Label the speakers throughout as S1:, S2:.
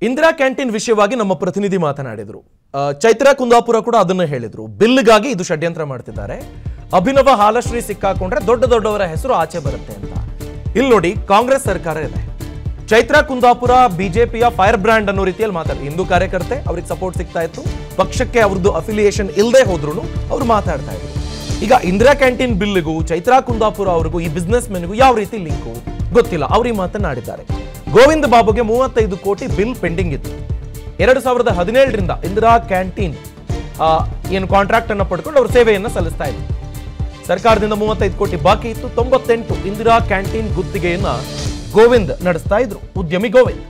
S1: Indira canteen ವಿಷಯವಾಗಿ ನಮ್ಮ ಪ್ರತಿನಿಧಿ ಮಾತನಾಡಿದ್ರು ಆ, ಚೈತ್ರ ಕುಂದಾಪುರ ಕೂಡ ಅದನ್ನ ಹೇಳಿದ್ರು ಬಿಲ್ಗಾಗಿ ಇದು ಷಡ್ಯಂತ್ರ ಮಾಡ್ತಿದ್ದಾರೆ ಅಭಿನವ ಹಾಲಶ್ರೀ ಸಿಕ್ಕಾಕೊಂಡ್ರೆ ದೊಡ್ಡ ದೊಡ್ಡವರ ಹೆಸರು ಆಚೆ ಬರುತ್ತೆ ಅಂತ ಇಲ್ಲಿ ನೋಡಿ ಕಾಂಗ್ರೆಸ್ ಸರ್ಕಾರ ಇದೆ ಚೈತ್ರ ಕುಂದಾಪುರ ಬಿಜೆಪಿಯ ಫೈರ್ ಬ್ರ್ಯಾಂಡ್ ಅನ್ನೋ ರೀತಿಯಲ್ಲಿ ಮಾತಾಡ್ತಾರೆ ಹಿಂದೂ ಕಾರ್ಯಕರ್ತೆ ಅವ್ರಿಗೆ ಸಪೋರ್ಟ್ ಸಿಗ್ತಾ ಇತ್ತು ಪಕ್ಷಕ್ಕೆ ಅವ್ರದ್ದು ಅಫಿಲಿಯೇಷನ್ ಇಲ್ಲದೆ ಹೋದ್ರು ಅವ್ರು ಮಾತಾಡ್ತಾ ಇದ್ರು ಈಗ ಇಂದಿರಾ ಕ್ಯಾಂಟೀನ್ ಬಿಲ್ಗೂ ಚೈತ್ರಾ ಕುಂದಾಪುರ ಅವ್ರಿಗೂ ಈ ಬಿಸ್ನೆಸ್ ಮೆನ್ಗೂ ಯಾವ ರೀತಿ ಲಿಂಕು ಗೊತ್ತಿಲ್ಲ ಅವ್ರು ಈ ಮಾತನಾಡಿದ್ದಾರೆ ಗೋವಿಂದ ಬಾಬುಗೆ ಮೂವತ್ತೈದು ಕೋಟಿ ಬಿಲ್ ಪೆಂಡಿಂಗ್ ಇತ್ತು ಎರಡು ಸಾವಿರದ ಹದಿನೇಳರಿಂದ ಇಂದಿರಾ ಕ್ಯಾಂಟೀನ್ ಆ, ಏನು ಕಾಂಟ್ರಾಕ್ಟ್ ಅನ್ನು ಪಡ್ಕೊಂಡು ಅವರು ಸೇವೆಯನ್ನು ಸಲ್ಲಿಸ್ತಾ ಇದ್ರು ಸರ್ಕಾರದಿಂದ ಮೂವತ್ತೈದು ಕೋಟಿ ಬಾಕಿ ಇತ್ತು ತೊಂಬತ್ತೆಂಟು ಇಂದಿರಾ ಕ್ಯಾಂಟೀನ್ ಗುತ್ತಿಗೆಯನ್ನ ಗೋವಿಂದ್ ನಡೆಸ್ತಾ ಇದ್ರು ಉದ್ಯಮಿ ಗೋವಿಂದ್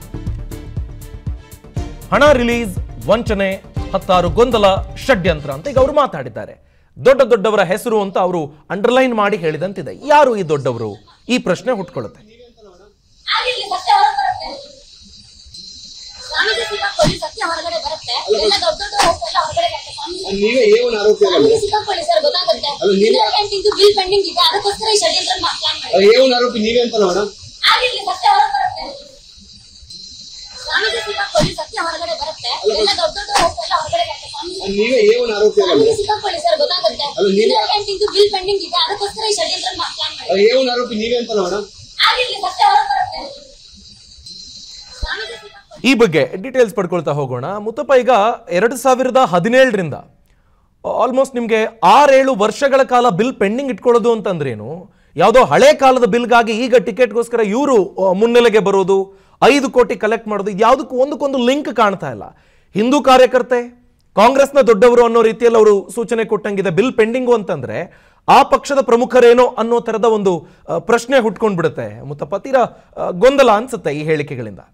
S1: ಹಣ ರಿಲೀಸ್ ವಂಚನೆ ಹತ್ತಾರು ಗೊಂದಲ ಷಡ್ಯಂತ್ರ ಅಂತ ಈಗ ಅವರು ಮಾತಾಡಿದ್ದಾರೆ ದೊಡ್ಡ ದೊಡ್ಡವರ ಹೆಸರು ಅಂತ ಅವರು ಅಂಡರ್ಲೈನ್ ಮಾಡಿ ಹೇಳಿದಂತಿದೆ ಯಾರು ಈ ದೊಡ್ಡವರು ಈ ಪ್ರಶ್ನೆ ಹುಟ್ಕೊಳ್ಳುತ್ತೆ
S2: ಆಗಿರ್ಲಿ ಸತ್ಯ ಹೊರಗೆ ಬರುತ್ತೆ ಸ್ವಾಮೀಜಿ ಸಿಕ್ಕಾಕೊಳ್ಳಿ ಸತ್ಯ ಹೊರಗಡೆ ಬರುತ್ತೆ ಎಲ್ಲ ದೊಡ್ಡ ದೊಡ್ಡ ಹೋಗ್ತಾ ಹೊರಗಡೆ ಬರುತ್ತೆ ಸ್ವಾಮೀಜಿ
S3: ಅಲ್ಲ, ನೀವೇ ಏ ಒಂದು ಆರೋಪಿ ಅಲ್ಲ
S2: ಸ್ವಾಮೀಜಿ ಸಿಕ್ಕಾಕೊಳ್ಳಿ ಸರ್ ಗೊತ್ತಾಗುತ್ತೆ
S3: ಅಲ್ಲ, ನೀವೇ-
S2: ಇಂದಿರಾ ಕ್ಯಾಂಟೀನ್ದು ಬಿಲ್ ಪೆಂಡಿಂಗ್ ಇದೆ ಅದಕ್ಕೋಸ್ಕರ ಈ ಷಡ್ಯಂತ್ರ ಪ್ಲಾನ್ ಮಾಡಿ
S3: ಅಲ್ಲ, ಏ ಒಂದು ಆರೋಪಿ ನೀವೇ ಅಂತ ಮೇಡಮ್
S2: ಆಗಿರ್ಲಿ ಸತ್ಯ ಹೊರಗೆ ಬರುತ್ತೆ ಸ್ವಾಮೀಜಿ ಸಿಕ್ಕಾಕೊಳ್ಳಿ ಸತ್ಯ ಹೊರಗಡೆ ಬರುತ್ತೆ ಎಲ್ಲ ದೊಡ್ಡ ದೊಡ್ಡ ಹೋಗ್ತಾ ಹೊರಗಡೆ ಬರುತ್ತೆ ಸ್ವಾಮೀಜಿ
S3: ನೀವೇ ಏ ಒಂದು ಆರೋಪಿ ಅಲ್ಲ
S2: ಸ್ವಾಮೀಜಿ ಸಿಕ್ಕಾಕೊಳ್ಳಿ ಸರ್ ಗೊತ್ತಾಗುತ್ತೆ
S3: ಅಲ್ಲ, ನೀವೇ-
S2: ಇಂದಿರಾ ಕ್ಯಾಂಟೀನ್ದು ಬಿಲ್ ಪೆಂಡಿಂಗ್ ಇದೆ ಅದಕ್ಕೋಸ್ಕರ ಈ ಷಡ್ಯಂತ್ರ ಪ್ಲಾನ್ ಮಾಡಿ
S3: ಅಲ್ಲ, ಏ ಒಂದು ಆರೋಪಿ ನೀವೇ ಅಂತ ಮೇಡಮ್
S2: ಆಗಿರ್ಲಿ ಸತ್ಯ ಹೊರಗೆ ಬರುತ್ತೆ ಸ್ವಾಮೀಜಿ ಸಿಕ್ಕಾಕೊಳ್ಳಿ
S1: ಈ ಬಗ್ಗೆ ಡೀಟೇಲ್ಸ್ ಪಡ್ಕೊಳ್ತಾ ಹೋಗೋಣ ಮುತ್ತಪ್ಪ ಈಗ ಎರಡು ಸಾವಿರದ ಹದಿನೇಳರಿಂದ ಆಲ್ಮೋಸ್ಟ್ ನಿಮಗೆ ಆರೇಳು ವರ್ಷಗಳ ಕಾಲ ಬಿಲ್ ಪೆಂಡಿಂಗ್ ಇಟ್ಕೊಳ್ಳೋದು ಅಂತಂದ್ರೇನು ಯಾವುದೋ ಹಳೆ ಕಾಲದ ಬಿಲ್ಗಾಗಿ ಈಗ ಟಿಕೆಟ್ಗೋಸ್ಕರ ಇವರು ಮುನ್ನೆಲೆಗೆ ಬರೋದು ಐದು ಕೋಟಿ ಕಲೆಕ್ಟ್ ಮಾಡೋದು ಇದು ಯಾವುದಕ್ಕೂ ಒಂದಕ್ಕೊಂದು ಲಿಂಕ್ ಕಾಣ್ತಾ ಇಲ್ಲ ಹಿಂದೂ ಕಾರ್ಯಕರ್ತೆ ಕಾಂಗ್ರೆಸ್ನ ದೊಡ್ಡವರು ಅನ್ನೋ ರೀತಿಯಲ್ಲಿ ಅವರು ಸೂಚನೆ ಕೊಟ್ಟಂಗಿದೆ ಬಿಲ್ ಪೆಂಡಿಂಗು ಅಂತಂದ್ರೆ ಆ ಪಕ್ಷದ ಪ್ರಮುಖರೇನೋ ಅನ್ನೋ ಥರದ ಒಂದು ಆ, ಪ್ರಶ್ನೆ ಹುಟ್ಕೊಂಡ್ಬಿಡುತ್ತೆ ಮುತ್ತಪ್ಪ ತೀರಾ ಆ, ಗೊಂದಲ ಅನ್ಸುತ್ತೆ ಈ ಹೇಳಿಕೆಗಳಿಂದ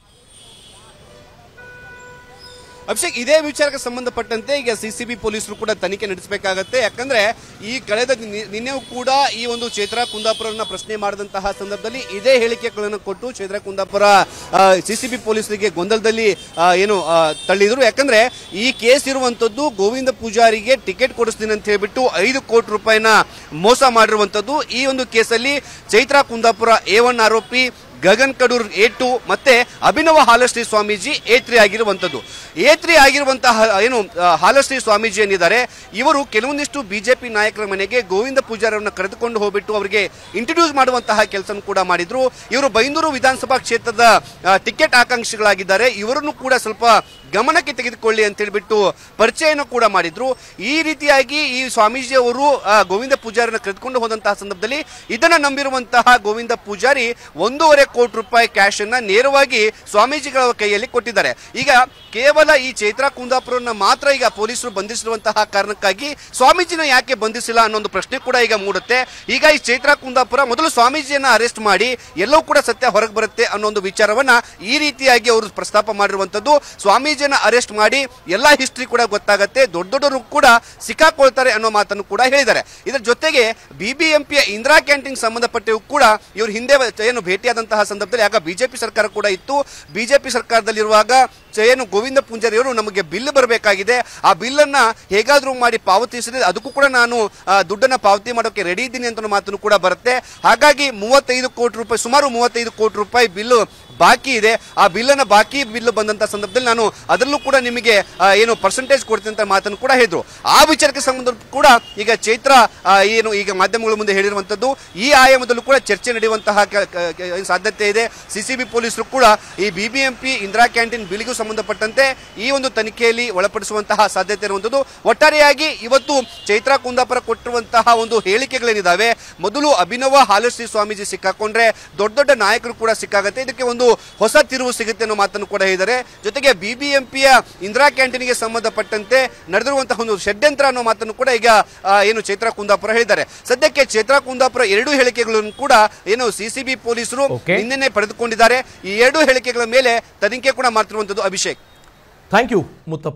S4: ಅಭಿಷೇಕ್ ಇದೇ ವಿಚಾರಕ್ಕೆ ಸಂಬಂಧಪಟ್ಟಂತೆ ಈಗ ಸಿಸಿಬಿ ಪೊಲೀಸರು ಕೂಡ ತನಿಖೆ ನಡೆಸಬೇಕಾಗತ್ತೆ ಯಾಕಂದ್ರೆ ಈ ಕಳೆದ ನಿ- ನಿನ್ನೆಯೂ ಕೂಡ ಈ ಒಂದು ಚೈತ್ರ ಕುಂದಾಪುರನ ಪ್ರಶ್ನೆ ಮಾಡಿದಂತಹ ಸಂದರ್ಭದಲ್ಲಿ ಇದೇ ಹೇಳಿಕೆಗಳನ್ನು ಕೊಟ್ಟು ಚೈತ್ರ ಕುಂದಾಪುರ ಸಿಸಿಬಿ ಪೊಲೀಸರಿಗೆ ಗೊಂದಲದಲ್ಲಿ ಆ, ಏನು ಆ, ತಳ್ಳಿದ್ರು ಯಾಕಂದ್ರೆ ಈ ಕೇಸ್ ಇರುವಂತದ್ದು ಗೋವಿಂದ ಪೂಜಾರಿಗೆ ಟಿಕೆಟ್ ಕೊಡಿಸ್ತೀನಿ ಅಂತ ಹೇಳ್ಬಿಟ್ಟು ಐದು ಕೋಟಿ ರೂಪಾಯಿನ ಮೋಸ ಮಾಡಿರುವಂತದ್ದು ಈ ಒಂದು ಕೇಸಲ್ಲಿ ಚೈತ್ರ ಕುಂದಾಪುರ ಎ ಒನ್ ಆರೋಪಿ ಗಗನ್ ಕಡೂರ್ ಎ ಟು ಮತ್ತೆ ಅಭಿನವ ಹಾಲಶ್ರೀ ಸ್ವಾಮೀಜಿ ಎ ತ್ರೀ ಆಗಿರುವಂತದ್ದು ಎ ತ್ರೀ ಆಗಿರುವಂತಹ ಏನು ಆ, ಹಾಲಶ್ರೀ ಸ್ವಾಮೀಜಿ ಏನಿದ್ದಾರೆ ಇವರು ಕೆಲವೊಂದಿಷ್ಟು ಬಿಜೆಪಿ ನಾಯಕರ ಮನೆಗೆ ಗೋವಿಂದ ಪೂಜಾರವನ್ನ ಕರೆದುಕೊಂಡು ಹೋಗ್ಬಿಟ್ಟು ಅವರಿಗೆ ಇಂಟ್ರೊಡ್ಯೂಸ್ ಮಾಡುವಂತಹ ಕೆಲಸ ಕೂಡ ಮಾಡಿದ್ರು ಇವರು ಬೈಂದೂರು ವಿಧಾನಸಭಾ ಕ್ಷೇತ್ರದ ಆ, ಟಿಕೆಟ್ ಆಕಾಂಕ್ಷಿಗಳಾಗಿದ್ದಾರೆ ಇವರನ್ನು ಕೂಡ ಸ್ವಲ್ಪ ಗಮನಕ್ಕೆ ತೆಗೆದುಕೊಳ್ಳಿ ಅಂತ ಹೇಳ್ಬಿಟ್ಟು ಪರಿಚಯನ ಕೂಡ ಮಾಡಿದ್ರು ಈ ರೀತಿಯಾಗಿ ಈ ಸ್ವಾಮೀಜಿ ಅವರು ಆ, ಗೋವಿಂದ ಪೂಜಾರಿನ ಕರೆದುಕೊಂಡು ಹೋದಂತಹ ಸಂದರ್ಭದಲ್ಲಿ ಇದನ್ನ ನಂಬಿರುವಂತಹ ಗೋವಿಂದ ಪೂಜಾರಿ ಒಂದೂವರೆ ಕೋಟಿ ರೂಪಾಯಿ ಕ್ಯಾಶ್ ಅನ್ನ ನೇರವಾಗಿ ಸ್ವಾಮೀಜಿಗಳ ಕೈಯಲ್ಲಿ ಕೊಟ್ಟಿದ್ದಾರೆ ಈಗ ಕೇವಲ ಈ ಚೈತ್ರ ಕುಂದಾಪುರನ್ನ ಮಾತ್ರ ಈಗ ಪೊಲೀಸರು ಬಂಧಿಸಿರುವಂತಹ ಕಾರಣಕ್ಕಾಗಿ ಸ್ವಾಮೀಜಿನ ಯಾಕೆ ಬಂಧಿಸಿಲ್ಲ ಅನ್ನೋ ಒಂದು ಪ್ರಶ್ನೆ ಕೂಡ ಈಗ ಮೂಡುತ್ತೆ ಈಗ ಈ ಚೈತ್ರ ಕುಂದಾಪುರ ಮೊದಲು ಸ್ವಾಮೀಜಿಯನ್ನ ಅರೆಸ್ಟ್ ಮಾಡಿ ಎಲ್ಲವೂ ಕೂಡ ಸತ್ಯ ಹೊರಗೆ ಬರುತ್ತೆ ಅನ್ನೋ ಒಂದು ವಿಚಾರವನ್ನ ಈ ರೀತಿಯಾಗಿ ಅವರು ಪ್ರಸ್ತಾಪ ಮಾಡಿರುವಂತದ್ದು ಸ್ವಾಮೀಜಿಯನ್ನ ಅರೆಸ್ಟ್ ಮಾಡಿ ಎಲ್ಲಾ ಹಿಸ್ಟ್ರಿ ಕೂಡ ಗೊತ್ತಾಗತ್ತೆ ದೊಡ್ಡ ದೊಡ್ಡವರು ಕೂಡ ಸಿಕ್ಕಾಕೊಳ್ತಾರೆ ಅನ್ನೋ ಮಾತನ್ನು ಕೂಡ ಹೇಳಿದ್ದಾರೆ ಇದರ ಜೊತೆಗೆ ಬಿಬಿಎಂಪಿಯ ಇಂದಿರಾ ಕ್ಯಾಂಟೀನ್ ಸಂಬಂಧಪಟ್ಟಿಯೂ ಕೂಡ ಇವರು ಹಿಂದೆ ಏನು ಭೇಟಿಯಾದಂತಹ ಸಂದರ್ಭದಲ್ಲಿ ಆಗ ಬಿಜೆಪಿ ಸರ್ಕಾರ ಕೂಡ ಇತ್ತು ಬಿಜೆಪಿ ಸರ್ಕಾರದಲ್ಲಿರುವಾಗ ಚ- ಏನು ಗೋವಿಂದ ಪೂಂಜಾರಿ ಅವರು ನಮಗೆ ಬಿಲ್ ಬರಬೇಕಾಗಿದೆ ಆ ಬಿಲ್ ಅನ್ನ ಹೇಗಾದ್ರೂ ಮಾಡಿ ಪಾವತಿಸಿದ್ರೆ ಅದಕ್ಕೂ ಕೂಡ ನಾನು ಆ, ದುಡ್ಡನ್ನ ಪಾವತಿ ಮಾಡೋಕೆ ರೆಡಿ ಇದ್ದೀನಿ ಅಂತ ಮಾತನ್ನು ಕೂಡ ಬರುತ್ತೆ ಹಾಗಾಗಿ ಮೂವತ್ತೈದು ಕೋಟಿ ರೂಪಾಯಿ ಸುಮಾರು ಮೂವತ್ತೈದು ಕೋಟಿ ರೂಪಾಯಿ ಬಿಲ್ ಬಾಕಿ ಇದೆ ಆ ಬಿಲ್ ಅನ್ನ ಬಾಕಿ ಬಿಲ್ ಬಂದಂತ ಸಂದರ್ಭದಲ್ಲಿ ನಾನು ಅದರಲ್ಲೂ ಕೂಡ ನಿಮಗೆ ಆ, ಏನು ಪರ್ಸೆಂಟೇಜ್ ಕೊಡ್ತೀನಿ ಅಂತ ಮಾತನ್ನು ಕೂಡ ಹೇಳಿದ್ರು ಆ ವಿಚಾರಕ್ಕೆ ಸಂಬಂಧ ಕೂಡ ಈಗ ಚೈತ್ರ ಆ, ಏನು ಈಗ ಮಾಧ್ಯಮಗಳ ಮುಂದೆ ಹೇಳಿರುವಂತದ್ದು ಈ ಆಯಾಮದಲ್ಲೂ ಕೂಡ ಚರ್ಚೆ ನಡೆಯುವಂತಹ ಕ- ಕ- ಕ- ಸಾಧ್ಯತೆ ಇದೆ ಸಿಸಿಬಿ ಪೊಲೀಸರು ಕೂಡ ಈ ಬಿಬಿಎಂಪಿ ಇಂದಿರಾ ಕ್ಯಾಂಟೀನ್ ಬಿಲ್ಗೂ ಸಂಬಂಧಪಟ್ಟಂತೆ ಈ ಒಂದು ತನಿಖೆಯಲ್ಲಿ ಒಳಪಡಿಸುವಂತಹ ಸಾಧ್ಯತೆ ಇರುವಂತದ್ದು ಒಟ್ಟಾರೆಯಾಗಿ ಇವತ್ತು ಚೈತ್ರ ಕುಂದಾಪುರ ಕೊಟ್ಟಿರುವಂತಹ ಒಂದು ಹೇಳಿಕೆಗಳೇನಿದಾವೆ ಮೊದಲು ಅಭಿನವ ಹಾಲಶ್ರೀ ಸ್ವಾಮೀಜಿ ಸಿಕ್ಕಾಕೊಂಡ್ರೆ ದೊಡ್ಡ ದೊಡ್ಡ ನಾಯಕರು ಕೂಡ ಸಿಕ್ಕಾಗತ್ತೆ ಇದಕ್ಕೆ ಒಂದು ಹೊಸ ತಿರುವು ಸಿಗುತ್ತೆ ಅನ್ನೋ ಮಾತನ್ನು ಕೂಡ ಹೇಳಿದ್ದಾರೆ ಜೊತೆಗೆ ಬಿಬಿಎಂಪಿಯ ಇಂದಿರಾ ಕ್ಯಾಂಟೀನ್ಗೆ ಸಂಬಂಧಪಟ್ಟಂತೆ ನಡೆದಿರುವಂತಹ ಒಂದು ಷಡ್ಯಂತ್ರ ಅನ್ನೋ ಮಾತನ್ನು ಕೂಡ ಈಗ ಆ, ಏನು ಚೈತ್ರ ಕುಂದಾಪುರ ಹೇಳಿದ್ದಾರೆ ಸದ್ಯಕ್ಕೆ ಚೈತ್ರ ಕುಂದಾಪುರ ಎರಡೂ ಹೇಳಿಕೆಗಳನ್ನು ಕೂಡ ಏನು ಸಿಸಿಬಿ ಪೊಲೀಸರು
S1: Okay.
S4: ನಿನ್ನೆ ಪಡೆದುಕೊಂಡಿದ್ದಾರೆ ಈ ಎರಡೂ ಹೇಳಿಕೆಗಳ ಮೇಲೆ ತನಿಖೆ ಕೂಡ ಮಾಡ್ತಿರುವಂತದ್ದು ಅಭಿಷೇಕ್
S1: ಥ್ಯಾಂಕ್ ಯು ಮುತ್ತಪ್ಪ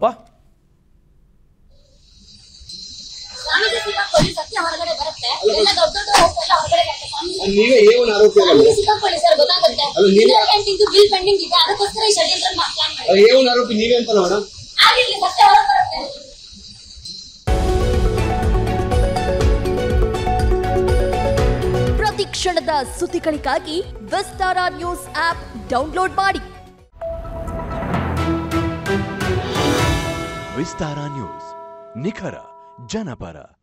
S2: ಸ್ವಾಮೀಜಿ ಸಿಕ್ಕಾಕೊಳ್ಳಿ ಸತ್ಯ ಹೊರಗಡೆ ಬರುತ್ತೆ ಎಲ್ಲ ದೊಡ್ಡ ದೊಡ್ಡ ಹೋಗ್ತಾ ಹೊರಗಡೆ ಬರುತ್ತೆ ಸ್ವಾಮೀಜಿ
S3: ಅಲ್ಲ, ನೀವೇ ಏ ಒಂದು ಆರೋಪಿ ಅಲ್ಲ
S2: ಸ್ವಾಮೀಜಿ ಸಿಕ್ಕಾಕೊಳ್ಳಿ ಸರ್ ಗೊತ್ತಾಗುತ್ತೆ
S3: ಅಲ್ಲ, ನೀವೇ-
S2: ಇಂದಿರಾ ಕ್ಯಾಂಟೀನ್ದು ಬಿಲ್ ಪೆಂಡಿಂಗ್ ಇದೆ ಅದಕ್ಕೋಸ್ಕರ ಈ ಷಡ್ಯಂತ್ರ ಪ್ಲಾನ್ ಮಾಡಿ
S3: ಅಲ್ಲ, ಏ ಒಂದು ಆರೋಪಿ ನೀವೇ ಅಂತ ಮೇಡಮ್
S2: ಆಗಿರ್ಲಿ ಸತ್ಯ ಹೊರಗೆ ಬರುತ್ತೆ
S5: ಪ್ರತಿ ಕ್ಷಣದ ಸುದ್ದಿಗಳಿಗಾಗಿ ವಿಸ್ತಾರ ನ್ಯೂಸ್ ಆಪ್ ಡೌನ್ಲೋಡ್ ಮಾಡಿ ವಿಸ್ತಾರ ನ್ಯೂಸ್ ನಿಖರ ಜನಪರ